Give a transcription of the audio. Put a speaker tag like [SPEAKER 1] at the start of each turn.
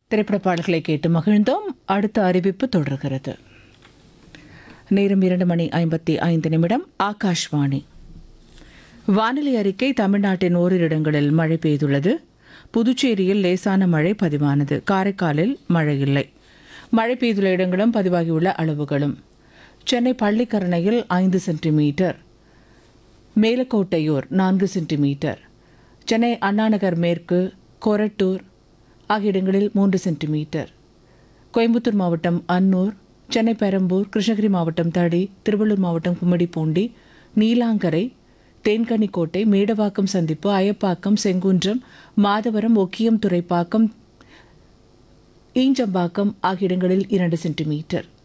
[SPEAKER 1] திரைப்பட பாடல்களை கேட்டு மகிழ்ந்தோம் அடுத்த அறிவிப்பு தொடர்கிறது நேரம் இரண்டு மணி ஐம்பத்தி ஐந்து நிமிடம் ஆகாஷ்வாணி வானிலை அறிக்கை தமிழ்நாட்டின் ஓரிரு இடங்களில் மழை பெய்துள்ளது புதுச்சேரியில் லேசான மழை பதிவானது காரைக்காலில் மழை இல்லை மழை பெய்துள்ள இடங்களும் பதிவாகியுள்ள அளவுகளும் சென்னை பள்ளிக்கரணையில் ஐந்து சென்டிமீட்டர் மேலக்கோட்டையூர் நான்கு சென்டிமீட்டர் சென்னை அண்ணாநகர் மேற்கு கொரட்டூர் ஆகிய இடங்களில் மூன்று சென்டிமீட்டர் கோயம்புத்தூர் மாவட்டம் அன்னூர் சென்னை பெரம்பூர் கிருஷ்ணகிரி மாவட்டம் தடி திருவள்ளூர் மாவட்டம் கும்மிடிப்பூண்டி நீலாங்கரை தேன்கனிக்கோட்டை மேடவாக்கம் சந்திப்பு அயப்பாக்கம் செங்குன்றம் மாதவரம் ஒக்கியம் துறைப்பாக்கம் ஈஞ்சம்பாக்கம் ஆகிய இடங்களில் இரண்டு சென்டிமீட்டர்